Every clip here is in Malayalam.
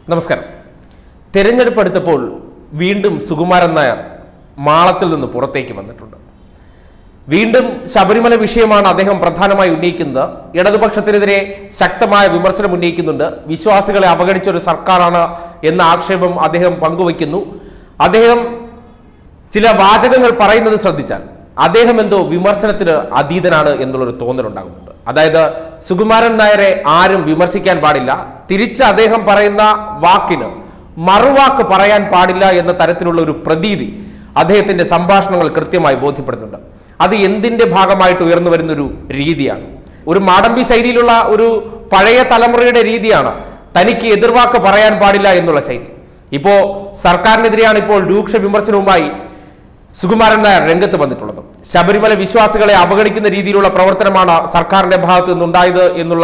നമസ്കാരം തെരഞ്ഞെടുപ്പ് അടുത്തപ്പോൾ വീണ്ടും സുകുമാരൻ നായർ മാളത്തിൽ നിന്ന് പുറത്തേക്ക് വന്നിട്ടുണ്ട് വീണ്ടും ശബരിമല വിഷയമാണ് അദ്ദേഹം പ്രധാനമായി ഉന്നയിക്കുന്നത് ഇടതുപക്ഷത്തിനെതിരെ ശക്തമായ വിമർശനം ഉന്നയിക്കുന്നുണ്ട് വിശ്വാസികളെ അവഗണിച്ച ഒരു സർക്കാരാണ് എന്ന ആക്ഷേപം അദ്ദേഹം പങ്കുവയ്ക്കുന്നു അദ്ദേഹം ചില വാചകങ്ങൾ പറയുന്നത് ശ്രദ്ധിച്ചാൽ അദ്ദേഹം എന്തോ വിമർശനത്തിന് അതീതനാണ് എന്നുള്ളൊരു തോന്നലുണ്ടാകുന്നുണ്ട് അതായത് സുകുമാരൻ നായരെ ആരും വിമർശിക്കാൻ പാടില്ല തിരിച്ച് അദ്ദേഹം പറയുന്ന വാക്കിന് മറുവാക്ക് പറയാൻ പാടില്ല എന്ന തരത്തിലുള്ള ഒരു പ്രതീതി അദ്ദേഹത്തിന്റെ സംഭാഷണങ്ങൾ കൃത്യമായി ബോധ്യപ്പെടുന്നുണ്ട് അത് എന്തിന്റെ ഭാഗമായിട്ട് ഉയർന്നു വരുന്ന ഒരു രീതിയാണ് ഒരു മാടമ്പി ശൈലിയിലുള്ള ഒരു പഴയ തലമുറയുടെ രീതിയാണ് തനിക്ക് എതിർവാക്ക് പറയാൻ പാടില്ല എന്നുള്ള ശൈലി ഇപ്പോ സർക്കാരിനെതിരെയാണ് ഇപ്പോൾ രൂക്ഷ വിമർശനവുമായി സുകുമാരൻ നായർ രംഗത്ത് വന്നിട്ടുള്ളത് ശബരിമല വിശ്വാസികളെ അവഗണിക്കുന്ന രീതിയിലുള്ള പ്രവർത്തനമാണ് സർക്കാരിന്റെ ഭാഗത്ത് നിന്നുണ്ടായത് എന്നുള്ള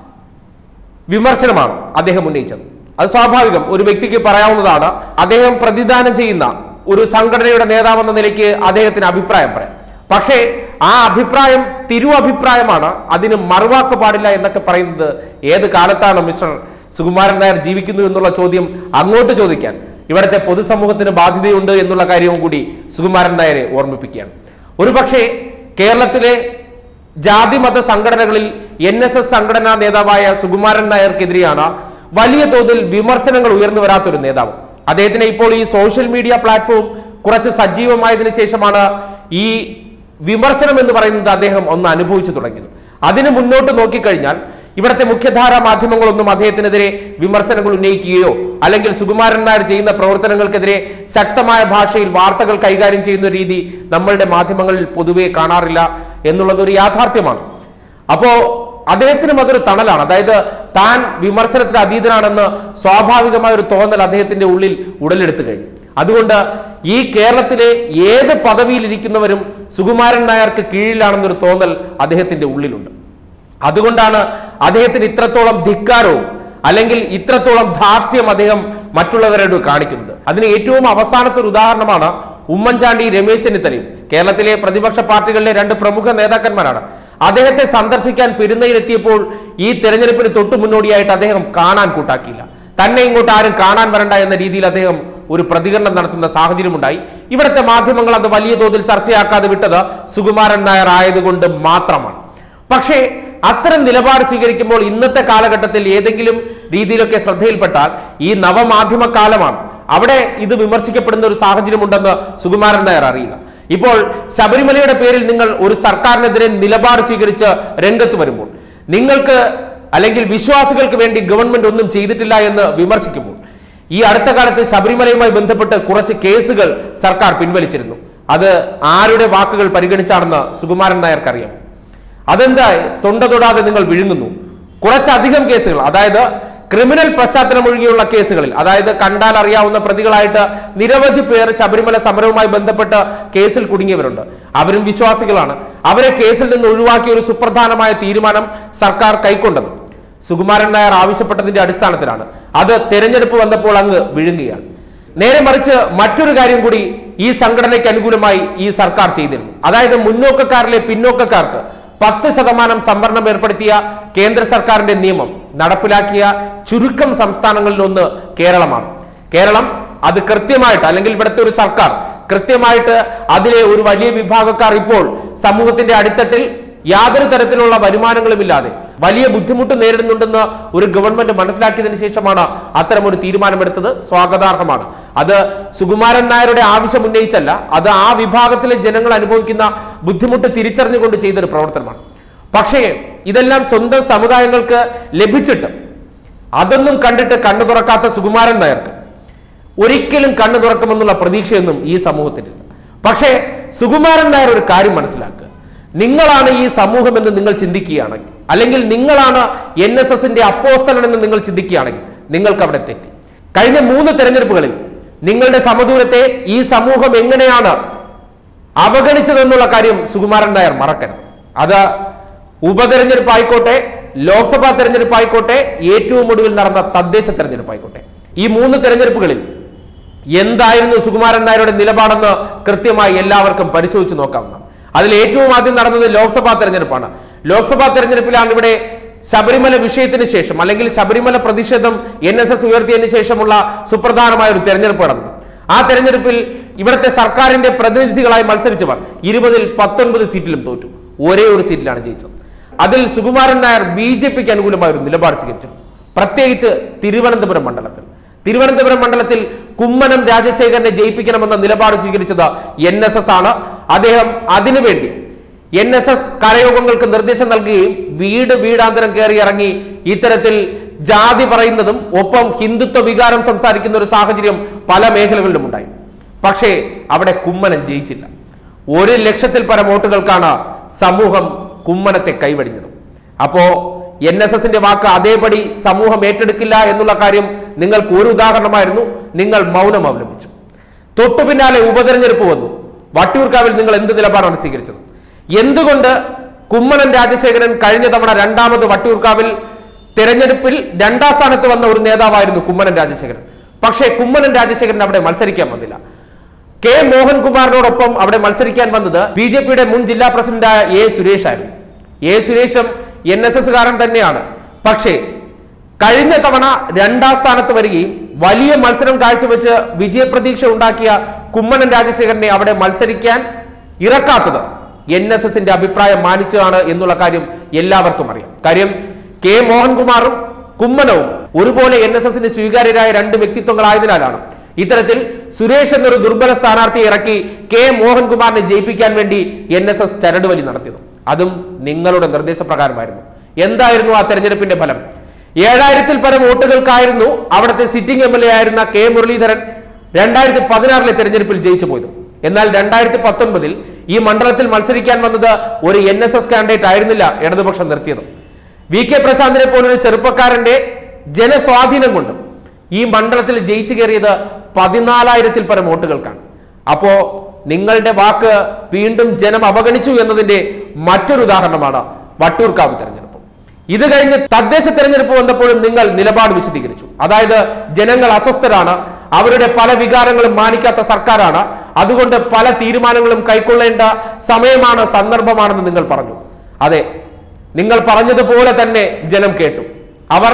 വിമർശനമാണ് അദ്ദേഹം ഉന്നയിച്ചത് അത് സ്വാഭാവികം ഒരു വ്യക്തിക്ക് പറയാവുന്നതാണ് അദ്ദേഹം പ്രതിദാനം ചെയ്യുന്ന ഒരു സംഘടനയുടെ നേതാവെന്ന നിലയ്ക്ക് അദ്ദേഹത്തിന് അഭിപ്രായം പറയാം പക്ഷേ ആ അഭിപ്രായം തിരു അഭിപ്രായമാണ് അതിന് മറുവാക്ക് പാടില്ല എന്നൊക്കെ പറയുന്നത് ഏത് കാലത്താണ് മിസ്റ്റർ സുകുമാരൻ നായർ ജീവിക്കുന്നു എന്നുള്ള ചോദ്യം അങ്ങോട്ട് ചോദിക്കാൻ ഇവിടുത്തെ പൊതുസമൂഹത്തിന് ബാധ്യതയുണ്ട് എന്നുള്ള കാര്യവും കൂടി സുകുമാരൻ നായരെ ഓർമ്മിപ്പിക്കുകയാണ് ഒരുപക്ഷെ കേരളത്തിലെ ജാതി മത സംഘടനകളിൽ എൻ എസ് എസ് സംഘടനാ നേതാവായ സുകുമാരൻ നായർക്കെതിരെയാണ് വലിയ തോതിൽ വിമർശനങ്ങൾ ഉയർന്നു വരാത്തൊരു നേതാവ് അദ്ദേഹത്തിന് ഇപ്പോൾ ഈ സോഷ്യൽ മീഡിയ പ്ലാറ്റ്ഫോം കുറച്ച് സജീവമായതിനു ശേഷമാണ് ഈ വിമർശനം എന്ന് പറയുന്നത് അദ്ദേഹം ഒന്ന് അനുഭവിച്ചു തുടങ്ങിയത് അതിന് മുന്നോട്ട് നോക്കിക്കഴിഞ്ഞാൽ ഇവിടുത്തെ മുഖ്യധാരാ മാധ്യമങ്ങളൊന്നും അദ്ദേഹത്തിനെതിരെ വിമർശനങ്ങൾ ഉന്നയിക്കുകയോ അല്ലെങ്കിൽ സുകുമാരൻ നായർ ചെയ്യുന്ന പ്രവർത്തനങ്ങൾക്കെതിരെ ശക്തമായ ഭാഷയിൽ വാർത്തകൾ കൈകാര്യം ചെയ്യുന്ന രീതി നമ്മളുടെ മാധ്യമങ്ങളിൽ പൊതുവെ കാണാറില്ല എന്നുള്ളത് ഒരു യാഥാർത്ഥ്യമാണ് അപ്പോ അദ്ദേഹത്തിനും അതൊരു തണലാണ് അതായത് താൻ വിമർശനത്തിന് അതീതനാണെന്ന് സ്വാഭാവികമായ ഒരു തോന്നൽ അദ്ദേഹത്തിന്റെ ഉള്ളിൽ ഉടലെടുത്തു കഴിഞ്ഞു അതുകൊണ്ട് ഈ കേരളത്തിലെ ഏത് പദവിയിൽ ഇരിക്കുന്നവരും സുകുമാരൻ നായർക്ക് കീഴിലാണെന്നൊരു തോന്നൽ അദ്ദേഹത്തിന്റെ ഉള്ളിലുണ്ട് അതുകൊണ്ടാണ് അദ്ദേഹത്തിന് ഇത്രത്തോളം ധിക്കാരവും അല്ലെങ്കിൽ ഇത്രത്തോളം ധാർഷ്ട്യം അദ്ദേഹം മറ്റുള്ളവരോട് കാണിക്കുന്നത് അതിന് ഏറ്റവും അവസാനത്തെ ഒരു ഉദാഹരണമാണ് ഉമ്മൻചാണ്ടി രമേശ് ചെന്നിത്തലയും കേരളത്തിലെ പ്രതിപക്ഷ പാർട്ടികളിലെ രണ്ട് പ്രമുഖ നേതാക്കന്മാരാണ് അദ്ദേഹത്തെ സന്ദർശിക്കാൻ പെരുന്നയിലെത്തിയപ്പോൾ ഈ തെരഞ്ഞെടുപ്പിന് തൊട്ടു മുന്നോടിയായിട്ട് അദ്ദേഹം കാണാൻ കൂട്ടാക്കിയില്ല തന്നെ ഇങ്ങോട്ട് ആരും കാണാൻ വരണ്ട എന്ന രീതിയിൽ അദ്ദേഹം ഒരു പ്രതികരണം നടത്തുന്ന സാഹചര്യമുണ്ടായി ഇവിടുത്തെ മാധ്യമങ്ങൾ അത് വലിയ തോതിൽ ചർച്ചയാക്കാതെ വിട്ടത് സുകുമാരൻ നായർ ആയതുകൊണ്ട് മാത്രമാണ് പക്ഷേ അത്തരം നിലപാട് സ്വീകരിക്കുമ്പോൾ ഇന്നത്തെ കാലഘട്ടത്തിൽ ഏതെങ്കിലും രീതിയിലൊക്കെ ശ്രദ്ധയിൽപ്പെട്ടാൽ ഈ നവമാധ്യമ കാലമാണ് അവിടെ ഇത് വിമർശിക്കപ്പെടുന്ന ഒരു സാഹചര്യമുണ്ടെന്ന് സുകുമാരൻ നായർ അറിയുക ഇപ്പോൾ ശബരിമലയുടെ പേരിൽ നിങ്ങൾ ഒരു സർക്കാരിനെതിരെ നിലപാട് സ്വീകരിച്ച് രംഗത്ത് വരുമ്പോൾ നിങ്ങൾക്ക് അല്ലെങ്കിൽ വിശ്വാസികൾക്ക് വേണ്ടി ഗവൺമെന്റ് ഒന്നും ചെയ്തിട്ടില്ല എന്ന് വിമർശിക്കുമ്പോൾ ഈ അടുത്ത കാലത്ത് ശബരിമലയുമായി ബന്ധപ്പെട്ട് കുറച്ച് കേസുകൾ സർക്കാർ പിൻവലിച്ചിരുന്നു അത് ആരുടെ വാക്കുകൾ പരിഗണിച്ചാണെന്ന് സുകുമാരൻ നായർക്കറിയാം അതെന്താ തൊണ്ട തൊടാതെ നിങ്ങൾ വിഴുങ്ങുന്നു കുറച്ചധികം കേസുകൾ അതായത് ക്രിമിനൽ പശ്ചാത്തലം ഒഴികെയുള്ള കേസുകളിൽ അതായത് കണ്ടാൽ അറിയാവുന്ന പ്രതികളായിട്ട് നിരവധി പേർ ശബരിമല സമരവുമായി ബന്ധപ്പെട്ട് കേസിൽ കുടുങ്ങിയവരുണ്ട് അവരും വിശ്വാസികളാണ് അവരെ കേസിൽ നിന്ന് ഒഴിവാക്കിയ ഒരു സുപ്രധാനമായ തീരുമാനം സർക്കാർ കൈക്കൊണ്ടത് സുകുമാരൻ നായർ ആവശ്യപ്പെട്ടതിന്റെ അടിസ്ഥാനത്തിലാണ് അത് തെരഞ്ഞെടുപ്പ് വന്നപ്പോൾ അങ്ങ് വിഴുങ്ങുകയാണ് നേരെ മറിച്ച് മറ്റൊരു കാര്യം കൂടി ഈ സംഘടനയ്ക്ക് അനുകൂലമായി ഈ സർക്കാർ ചെയ്തിരുന്നു അതായത് മുന്നോക്കക്കാരിലെ പിന്നോക്കക്കാർക്ക് പത്ത് ശതമാനം സംവരണം ഏർപ്പെടുത്തിയ കേന്ദ്ര സർക്കാരിന്റെ നിയമം നടപ്പിലാക്കിയ ചുരുക്കം സംസ്ഥാനങ്ങളിൽ ഒന്ന് കേരളമാണ് കേരളം അത് കൃത്യമായിട്ട് അല്ലെങ്കിൽ ഇവിടുത്തെ ഒരു സർക്കാർ കൃത്യമായിട്ട് അതിലെ ഒരു വലിയ വിഭാഗക്കാർ ഇപ്പോൾ സമൂഹത്തിന്റെ അടിത്തട്ടിൽ യാതൊരു തരത്തിലുള്ള വരുമാനങ്ങളുമില്ലാതെ വലിയ ബുദ്ധിമുട്ട് നേരിടുന്നുണ്ടെന്ന് ഒരു ഗവൺമെന്റ് മനസ്സിലാക്കിയതിനു ശേഷമാണ് അത്തരം ഒരു തീരുമാനമെടുത്തത് സ്വാഗതാർഹമാണ് അത് സുകുമാരൻ നായരുടെ ആവശ്യം ഉന്നയിച്ചല്ല അത് ആ വിഭാഗത്തിലെ ജനങ്ങൾ അനുഭവിക്കുന്ന ബുദ്ധിമുട്ട് തിരിച്ചറിഞ്ഞുകൊണ്ട് ചെയ്തൊരു പ്രവർത്തനമാണ് പക്ഷേ ഇതെല്ലാം സ്വന്തം സമുദായങ്ങൾക്ക് ലഭിച്ചിട്ട് അതൊന്നും കണ്ടിട്ട് കണ്ണു തുറക്കാത്ത സുകുമാരൻ നായർക്ക് ഒരിക്കലും കണ്ണു തുറക്കുമെന്നുള്ള പ്രതീക്ഷയൊന്നും ഈ സമൂഹത്തിനില്ല പക്ഷേ സുകുമാരൻ നായർ ഒരു കാര്യം മനസ്സിലാക്കുക നിങ്ങളാണ് ഈ സമൂഹം എന്ന് നിങ്ങൾ ചിന്തിക്കുകയാണെങ്കിൽ അല്ലെങ്കിൽ നിങ്ങളാണ് എൻ എസ് എസിന്റെ അപ്പോസ്തലൻ എന്ന് നിങ്ങൾ ചിന്തിക്കുകയാണെങ്കിൽ നിങ്ങൾക്ക് അവിടെ തെറ്റി കഴിഞ്ഞ മൂന്ന് തെരഞ്ഞെടുപ്പുകളിൽ നിങ്ങളുടെ സമദൂരത്തെ ഈ സമൂഹം എങ്ങനെയാണ് അവഗണിച്ചതെന്നുള്ള കാര്യം സുകുമാരൻ നായർ മറക്കരുത് അത് ഉപതെരഞ്ഞെടുപ്പ് ആയിക്കോട്ടെ ലോക്സഭാ തെരഞ്ഞെടുപ്പ് ആയിക്കോട്ടെ ഏറ്റവും ഒടുവിൽ നടന്ന തദ്ദേശ തെരഞ്ഞെടുപ്പ് ആയിക്കോട്ടെ ഈ മൂന്ന് തെരഞ്ഞെടുപ്പുകളിൽ എന്തായിരുന്നു സുകുമാരൻ നായരുടെ നിലപാടെന്ന് കൃത്യമായി എല്ലാവർക്കും പരിശോധിച്ച് നോക്കാവുന്ന അതിൽ ഏറ്റവും ആദ്യം നടന്നത് ലോക്സഭാ തെരഞ്ഞെടുപ്പാണ് ലോക്സഭാ തെരഞ്ഞെടുപ്പിലാണ് ഇവിടെ ശബരിമല വിഷയത്തിന് ശേഷം അല്ലെങ്കിൽ ശബരിമല പ്രതിഷേധം എൻ എസ് എസ് ഉയർത്തിയതിനു ശേഷമുള്ള സുപ്രധാനമായ ഒരു തെരഞ്ഞെടുപ്പ് നടന്നു ആ തെരഞ്ഞെടുപ്പിൽ ഇവിടുത്തെ സർക്കാരിന്റെ പ്രതിനിധികളായി മത്സരിച്ചവർ ഇരുപതിൽ പത്തൊൻപത് സീറ്റിലും തോറ്റു ഒരേ ഒരു സീറ്റിലാണ് ജയിച്ചത് അതിൽ സുകുമാരൻ നായർ ബി ജെ പിക്ക് അനുകൂലമായ ഒരു നിലപാട് സ്വീകരിച്ചു പ്രത്യേകിച്ച് തിരുവനന്തപുരം മണ്ഡലത്തിൽ തിരുവനന്തപുരം മണ്ഡലത്തിൽ കുമ്മനം രാജശേഖരനെ ജയിപ്പിക്കണമെന്ന നിലപാട് സ്വീകരിച്ചത് എൻ എസ് എസ് ആണ് അദ്ദേഹം അതിനുവേണ്ടി എൻ എസ് എസ് കരയോഗങ്ങൾക്ക് നിർദ്ദേശം നൽകുകയും വീട് വീടാന്തരം കയറി ഇറങ്ങി ഇത്തരത്തിൽ ജാതി പറയുന്നതും ഒപ്പം ഹിന്ദുത്വ വികാരം സംസാരിക്കുന്ന ഒരു സാഹചര്യം പല മേഖലകളിലും ഉണ്ടായി പക്ഷേ അവിടെ കുമ്മനം ജയിച്ചില്ല ഒരു ലക്ഷത്തിൽ പരം വോട്ടുകൾക്കാണ് സമൂഹം കുമ്മനത്തെ കൈവടിഞ്ഞത് അപ്പോ എൻ എസ് എസിന്റെ വാക്ക് അതേപടി സമൂഹം ഏറ്റെടുക്കില്ല എന്നുള്ള കാര്യം നിങ്ങൾക്ക് ഒരു ഉദാഹരണമായിരുന്നു നിങ്ങൾ മൗനം അവലംബിച്ചു തൊട്ടു പിന്നാലെ ഉപതെരഞ്ഞെടുപ്പ് വന്നു വട്ടിയൂർക്കാവിൽ നിങ്ങൾ എന്ത് നിലപാടാണ് സ്വീകരിച്ചത് എന്തുകൊണ്ട് കുമ്മനം രാജശേഖരൻ കഴിഞ്ഞ തവണ രണ്ടാമത് വട്ടിയൂർക്കാവിൽ തെരഞ്ഞെടുപ്പിൽ രണ്ടാം സ്ഥാനത്ത് വന്ന ഒരു നേതാവായിരുന്നു കുമ്മനം രാജശേഖരൻ പക്ഷേ കുമ്മനം രാജശേഖരൻ അവിടെ മത്സരിക്കാൻ വന്നില്ല കെ മോഹൻകുമാറിനോടൊപ്പം അവിടെ മത്സരിക്കാൻ വന്നത് ബി ജെ പിയുടെ മുൻ ജില്ലാ പ്രസിഡന്റായ എ സുരേഷ് ആയിരുന്നു എ സുരേഷും എൻ എസ് എസ് കാരൻ തന്നെയാണ് പക്ഷേ കഴിഞ്ഞ തവണ രണ്ടാം സ്ഥാനത്ത് വരികയും വലിയ മത്സരം കാഴ്ചവെച്ച് വിജയപ്രതീക്ഷ ഉണ്ടാക്കിയ കുമ്മനം രാജശേഖരനെ അവിടെ മത്സരിക്കാൻ ഇറക്കാത്തത് എൻ എസ് എസിന്റെ അഭിപ്രായം മാനിച്ചതാണ് എന്നുള്ള കാര്യം എല്ലാവർക്കും അറിയാം കാര്യം കെ മോഹൻകുമാറും കുമ്മനവും ഒരുപോലെ എൻ എസ് എസിന് സ്വീകാര്യരായ രണ്ട് വ്യക്തിത്വങ്ങളായതിനാലാണ് ഇത്തരത്തിൽ സുരേഷ് എന്നൊരു ദുർബല സ്ഥാനാർത്ഥിയെ ഇറക്കി കെ മോഹൻകുമാറിനെ ജയിപ്പിക്കാൻ വേണ്ടി എൻ എസ് എസ് ചരടുവലി നടത്തിയത് അതും നിങ്ങളുടെ നിർദ്ദേശപ്രകാരമായിരുന്നു എന്തായിരുന്നു ആ തെരഞ്ഞെടുപ്പിന്റെ ഫലം ഏഴായിരത്തിൽ പരം വോട്ടുകൾക്കായിരുന്നു അവിടുത്തെ സിറ്റിംഗ് എം എൽ എ ആയിരുന്ന കെ മുരളീധരൻ രണ്ടായിരത്തി പതിനാറിലെ തെരഞ്ഞെടുപ്പിൽ ജയിച്ചു പോയത് എന്നാൽ രണ്ടായിരത്തി പത്തൊൻപതിൽ ഈ മണ്ഡലത്തിൽ മത്സരിക്കാൻ വന്നത് ഒരു എൻ എസ് എസ് കാൻഡിഡേറ്റ് ആയിരുന്നില്ല ഇടതുപക്ഷം നിർത്തിയത് വി കെ പ്രശാന്തിനെ പോലൊരു ചെറുപ്പക്കാരന്റെ ജനസ്വാധീനം കൊണ്ടും ഈ മണ്ഡലത്തിൽ ജയിച്ചു കയറിയത് പതിനാലായിരത്തിൽ പരം വോട്ടുകൾക്കാണ് അപ്പോ നിങ്ങളുടെ വാക്ക് വീണ്ടും ജനം അവഗണിച്ചു എന്നതിന്റെ മറ്റൊരു ഉദാഹരണമാണ് വട്ടൂർക്കാവ് തെരഞ്ഞെടുപ്പ് ഇത് കഴിഞ്ഞ് തദ്ദേശ തെരഞ്ഞെടുപ്പ് വന്നപ്പോഴും നിങ്ങൾ നിലപാട് വിശദീകരിച്ചു അതായത് ജനങ്ങൾ അസ്വസ്ഥരാണ് അവരുടെ പല വികാരങ്ങളും മാനിക്കാത്ത സർക്കാരാണ് അതുകൊണ്ട് പല തീരുമാനങ്ങളും കൈക്കൊള്ളേണ്ട സമയമാണ് സന്ദർഭമാണെന്ന് നിങ്ങൾ പറഞ്ഞു അതെ നിങ്ങൾ പറഞ്ഞതുപോലെ തന്നെ ജനം കേട്ടു അവർ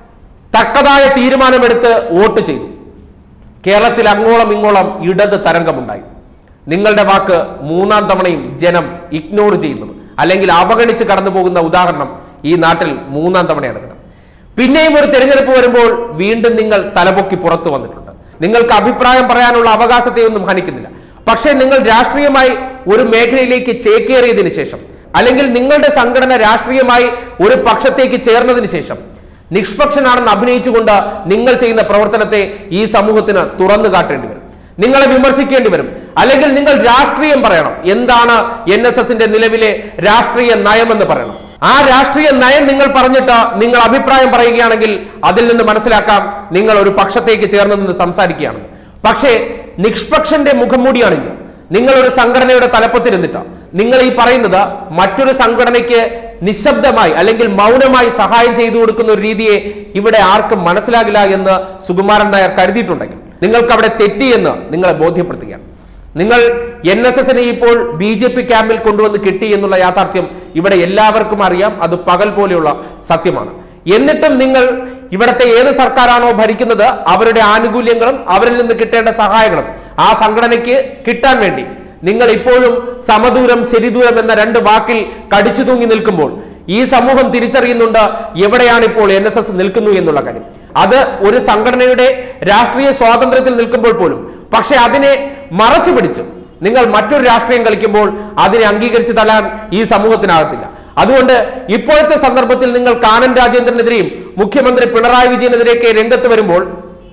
തക്കതായ തീരുമാനമെടുത്ത് വോട്ട് ചെയ്തു കേരളത്തിൽ അങ്ങോളം ഇങ്ങോളം ഇടത് തരംഗമുണ്ടായി നിങ്ങളുടെ വാക്ക് മൂന്നാം തവണയും ജനം ഇഗ്നോർ ചെയ്യുന്നത് അല്ലെങ്കിൽ അവഗണിച്ച് കടന്നു പോകുന്ന ഉദാഹരണം ഈ നാട്ടിൽ മൂന്നാം തവണയാണ് കിടന്നത് പിന്നെയും ഒരു തിരഞ്ഞെടുപ്പ് വരുമ്പോൾ വീണ്ടും നിങ്ങൾ തലപൊക്കി പുറത്തു വന്നിട്ടുണ്ട് നിങ്ങൾക്ക് അഭിപ്രായം പറയാനുള്ള അവകാശത്തെ ഒന്നും ഹനിക്കുന്നില്ല പക്ഷേ നിങ്ങൾ രാഷ്ട്രീയമായി ഒരു മേഖലയിലേക്ക് ചേക്കേറിയതിനു ശേഷം അല്ലെങ്കിൽ നിങ്ങളുടെ സംഘടന രാഷ്ട്രീയമായി ഒരു പക്ഷത്തേക്ക് ചേർന്നതിന് ശേഷം നിഷ്പക്ഷനാണെന്ന് അഭിനയിച്ചുകൊണ്ട് നിങ്ങൾ ചെയ്യുന്ന പ്രവർത്തനത്തെ ഈ സമൂഹത്തിന് തുറന്നു കാട്ടേണ്ടി വരും നിങ്ങളെ വിമർശിക്കേണ്ടി വരും അല്ലെങ്കിൽ നിങ്ങൾ രാഷ്ട്രീയം പറയണം എന്താണ് എൻ എസ് എസിന്റെ നിലവിലെ രാഷ്ട്രീയ നയമെന്ന് പറയണം ആ രാഷ്ട്രീയ നയം നിങ്ങൾ പറഞ്ഞിട്ട് നിങ്ങൾ അഭിപ്രായം പറയുകയാണെങ്കിൽ അതിൽ നിന്ന് മനസ്സിലാക്കാം നിങ്ങൾ ഒരു പക്ഷത്തേക്ക് ചേർന്ന് നിന്ന് സംസാരിക്കുകയാണെന്ന് പക്ഷേ നിഷ്പക്ഷന്റെ മുഖംമൂടിയാണിത് നിങ്ങൾ ഒരു സംഘടനയുടെ തലപ്പത്തിരുന്നിട്ട് നിങ്ങൾ ഈ പറയുന്നത് മറ്റൊരു സംഘടനയ്ക്ക് നിശബ്ദമായി അല്ലെങ്കിൽ മൗനമായി സഹായം ചെയ്തു കൊടുക്കുന്ന ഒരു രീതിയെ ഇവിടെ ആർക്കും മനസ്സിലാകില്ല എന്ന് സുകുമാരൻ നായർ കരുതിയിട്ടുണ്ടെങ്കിൽ നിങ്ങൾക്ക് അവിടെ തെറ്റിയെന്ന് നിങ്ങളെ ബോധ്യപ്പെടുത്തുകയാണ് നിങ്ങൾ എൻ എസ് എസിനെ ഇപ്പോൾ ബി ജെ പി ക്യാമ്പിൽ കൊണ്ടുവന്ന് കിട്ടി എന്നുള്ള യാഥാർത്ഥ്യം ഇവിടെ എല്ലാവർക്കും അറിയാം അത് പകൽ പോലെയുള്ള സത്യമാണ് എന്നിട്ടും നിങ്ങൾ ഇവിടത്തെ ഏത് സർക്കാരാണോ ഭരിക്കുന്നത് അവരുടെ ആനുകൂല്യങ്ങളും അവരിൽ നിന്ന് കിട്ടേണ്ട സഹായങ്ങളും ആ സംഘടനയ്ക്ക് കിട്ടാൻ വേണ്ടി നിങ്ങൾ ഇപ്പോഴും സമദൂരം ശരിദൂരം എന്ന രണ്ട് വാക്കിൽ കടിച്ചു തൂങ്ങി നിൽക്കുമ്പോൾ ഈ സമൂഹം തിരിച്ചറിയുന്നുണ്ട് എവിടെയാണ് ഇപ്പോൾ എൻ എസ് എസ് നിൽക്കുന്നു എന്നുള്ള കാര്യം അത് ഒരു സംഘടനയുടെ രാഷ്ട്രീയ സ്വാതന്ത്ര്യത്തിൽ നിൽക്കുമ്പോൾ പോലും പക്ഷെ അതിനെ മറച്ചു പിടിച്ച് നിങ്ങൾ മറ്റൊരു രാഷ്ട്രീയം കളിക്കുമ്പോൾ അതിനെ അംഗീകരിച്ച് തള്ളാൻ ഈ സമൂഹത്തിനാകത്തില്ല അതുകൊണ്ട് ഇപ്പോഴത്തെ സന്ദർഭത്തിൽ നിങ്ങൾ കാനൻ രാജേന്ദ്രനെതിരെയും മുഖ്യമന്ത്രി പിണറായി വിജയനെതിരെയൊക്കെ രംഗത്ത് വരുമ്പോൾ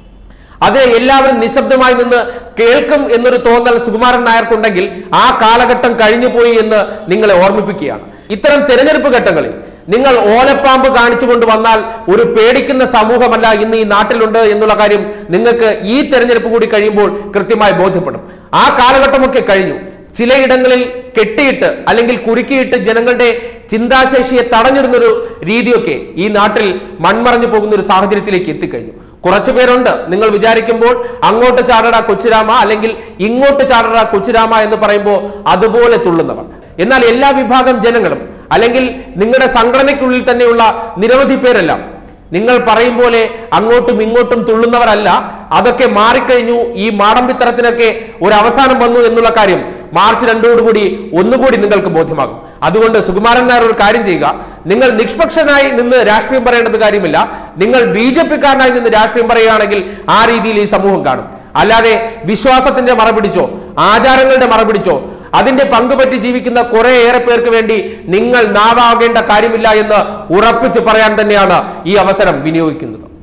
അതിനെ എല്ലാവരും നിശബ്ദമായി നിന്ന് കേൾക്കും എന്നൊരു തോന്നൽ സുകുമാരൻ നായർക്കുണ്ടെങ്കിൽ ആ കാലഘട്ടം കഴിഞ്ഞുപോയി എന്ന് നിങ്ങളെ ഓർമ്മിപ്പിക്കുകയാണ് ഇത്തരം തെരഞ്ഞെടുപ്പ് ഘട്ടങ്ങളിൽ നിങ്ങൾ ഓലപ്പാമ്പ് കാണിച്ചുകൊണ്ട് വന്നാൽ ഒരു പേടിക്കുന്ന സമൂഹമല്ല ഇന്ന് ഈ നാട്ടിലുണ്ട് എന്നുള്ള കാര്യം നിങ്ങൾക്ക് ഈ തെരഞ്ഞെടുപ്പ് കൂടി കഴിയുമ്പോൾ കൃത്യമായി ബോധ്യപ്പെടും ആ കാലഘട്ടമൊക്കെ കഴിഞ്ഞു ചിലയിടങ്ങളിൽ കെട്ടിയിട്ട് അല്ലെങ്കിൽ കുരുക്കിയിട്ട് ജനങ്ങളുടെ ചിന്താശേഷിയെ തടഞ്ഞിടുന്നൊരു രീതിയൊക്കെ ഈ നാട്ടിൽ മൺമറഞ്ഞു പോകുന്ന ഒരു സാഹചര്യത്തിലേക്ക് എത്തിക്കഴിഞ്ഞു കുറച്ചു പേരുണ്ട് നിങ്ങൾ വിചാരിക്കുമ്പോൾ അങ്ങോട്ട് ചാടട കൊച്ചുരാമ അല്ലെങ്കിൽ ഇങ്ങോട്ട് ചാടട കൊച്ചുരാമ എന്ന് പറയുമ്പോൾ അതുപോലെ തുള്ളുന്നവർ എന്നാൽ എല്ലാ വിഭാഗം ജനങ്ങളും അല്ലെങ്കിൽ നിങ്ങളുടെ സംഘടനയ്ക്കുള്ളിൽ തന്നെയുള്ള നിരവധി പേരെല്ലാം നിങ്ങൾ പറയും പോലെ അങ്ങോട്ടും ഇങ്ങോട്ടും തുള്ളുന്നവരല്ല അതൊക്കെ മാറിക്കഴിഞ്ഞു ഈ മാടമ്പിത്തരത്തിനൊക്കെ ഒരു അവസാനം വന്നു എന്നുള്ള കാര്യം മാർച്ച് രണ്ടോടുകൂടി ഒന്നുകൂടി നിങ്ങൾക്ക് ബോധ്യമാകും അതുകൊണ്ട് സുകുമാരൻ നായർ ഒരു കാര്യം ചെയ്യുക നിങ്ങൾ നിഷ്പക്ഷനായി നിന്ന് രാഷ്ട്രീയം പറയേണ്ടത് കാര്യമില്ല നിങ്ങൾ ബി ജെ പിക്കാരനായി നിന്ന് രാഷ്ട്രീയം പറയുകയാണെങ്കിൽ ആ രീതിയിൽ ഈ സമൂഹം കാണും അല്ലാതെ വിശ്വാസത്തിന്റെ മറ പിടിച്ചോ ആചാരങ്ങളുടെ മറ പിടിച്ചോ അതിന്റെ പങ്കുപറ്റി ജീവിക്കുന്ന കുറെ ഏറെ പേർക്ക് വേണ്ടി നിങ്ങൾ നാവാകേണ്ട കാര്യമില്ല എന്ന് ഉറപ്പിച്ച് പറയാൻ തന്നെയാണ് ഈ അവസരം വിനിയോഗിക്കുന്നത്